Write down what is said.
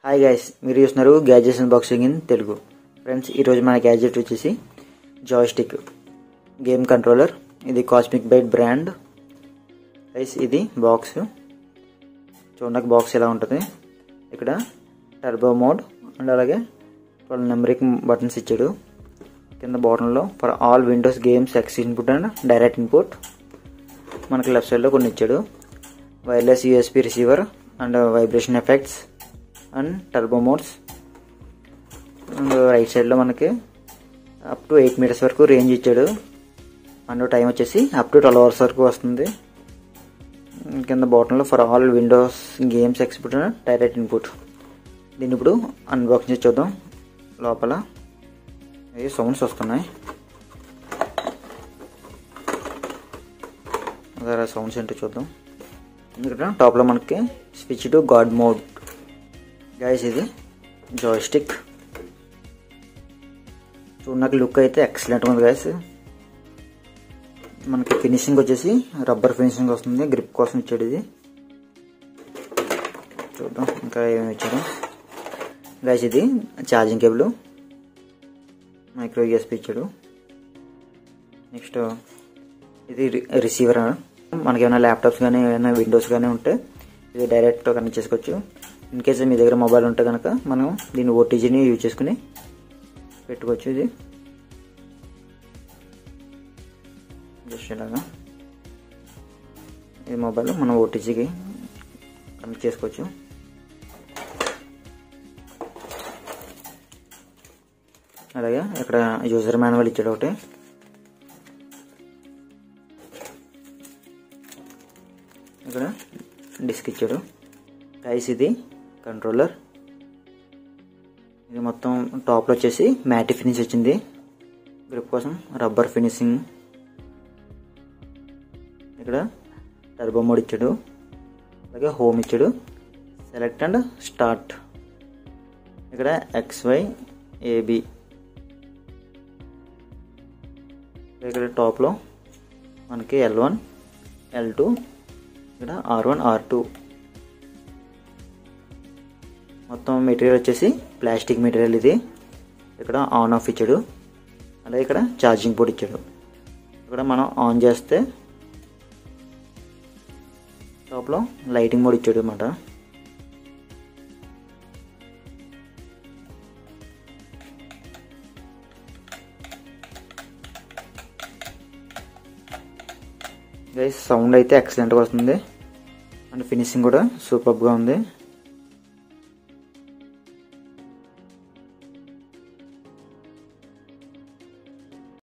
hi guys మీరు చూస్తున్నారు gadgets unboxing in Telugu friends ఈరోజు మన గ్యాజెట్ వచ్చేసి జాయ్స్టిక్ గేమ్ కంట్రోలర్ ఇది కాస్మిక్ బైట్ బ్రాండ్ గైస్ ఇది బాక్స్ చూడడానికి బాక్స్ ఎలా ఉంటుంది ఇక్కడ టర్బో మోడ్ అండ్ అలాగే ట్వెల్వ్ నెంబరింగ్ బటన్స్ ఇచ్చాడు కింద బాటంలో for all Windows games x input and direct input మనకి లెఫ్ట్ సైడ్లో కొన్ని ఇచ్చాడు wireless USB receiver and vibration effects and turbo modes and right సైడ్లో మనకి అప్ టు ఎయిట్ మీటర్స్ వరకు రేంజ్ ఇచ్చాడు అండ్ టైం వచ్చేసి అప్ టు ట్వెల్వ్ అవర్స్ వరకు వస్తుంది కింద బాటంలో for all Windows games x input direct input దీన్ని ఇప్పుడు అన్బాక్సింగ్ చేసి చూద్దాం లోపల ఏ సౌండ్స్ వస్తున్నాయి అదే సౌండ్స్ ఏంటో చూద్దాం ఇక్కడ టాప్లో మనకి switch to god mode guys ఇది జాయ్స్టిక్ చూడడానికి లుక్ అయితే ఎక్సలెంట్ ఉంది గైస్ మనకి ఫినిషింగ్ వచ్చేసి రబ్బర్ ఫినిషింగ్ వస్తుంది గ్రిప్ కోసం ఇచ్చాడు ఇది చూద్దాం ఇంకా ఏమి ఇచ్చారు గైస్ ఇది ఛార్జింగ్ కేబుల్ మైక్రో యూఎస్పీ ఇచ్చాడు నెక్స్ట్ ఇది రిసీవర్ మనకి ఏమైనా ల్యాప్టాప్స్ కానీ ఏమైనా విండోస్ కానీ ఉంటే ఇది డైరెక్ట్ కనెక్ట్ చేసుకోవచ్చు ఇన్ కేస్ మీ దగ్గర మొబైల్ ఉంటే కనుక మనం దీన్ని ఓటీజీని యూజ్ చేసుకుని పెట్టుకోవచ్చు ఇది జస్ట్ ఇలాగా ఈ మొబైల్ మనం ఓటీజీకి కనెక్ట్ చేసుకోవచ్చు అలాగే ఇక్కడ యూజర్ మాన్యువల్ ఇచ్చాడు ఒకటి ఇక్కడ డిస్క్ ఇచ్చాడు గైస్ ఇది కంట్రోలర్ ఇది మొత్తం టాప్లో వచ్చేసి మ్యాటి ఫినిష్ వచ్చింది గ్రిప్ కోసం రబ్బర్ ఫినిషింగ్ ఇక్కడ టర్బో మోడ్ ఇచ్చాడు అలాగే హోమ్ ఇచ్చాడు సెలెక్ట్ అండ్ స్టార్ట్ ఇక్కడ ఎక్స్వై ఏబి ఇక్కడ టాప్లో మనకి ఎల్ వన్ ఎల్ టూ ఇక్కడ ఆర్ వన్ ఆర్ టూ మొత్తం మెటీరియల్ వచ్చేసి ప్లాస్టిక్ మెటీరియల్ ఇది ఇక్కడ ఆన్ ఆఫ్ ఇచ్చాడు అలాగే ఇక్కడ ఛార్జింగ్ పోర్ట్ ఇచ్చాడు ఇక్కడ మనం ఆన్ చేస్తే టాప్లో లైటింగ్ మోడ్ ఇచ్చాడు అనమాట గైస్ సౌండ్ అయితే ఎక్సలెంట్గా వస్తుంది అండ్ ఫినిషింగ్ కూడా సూపర్గా ఉంది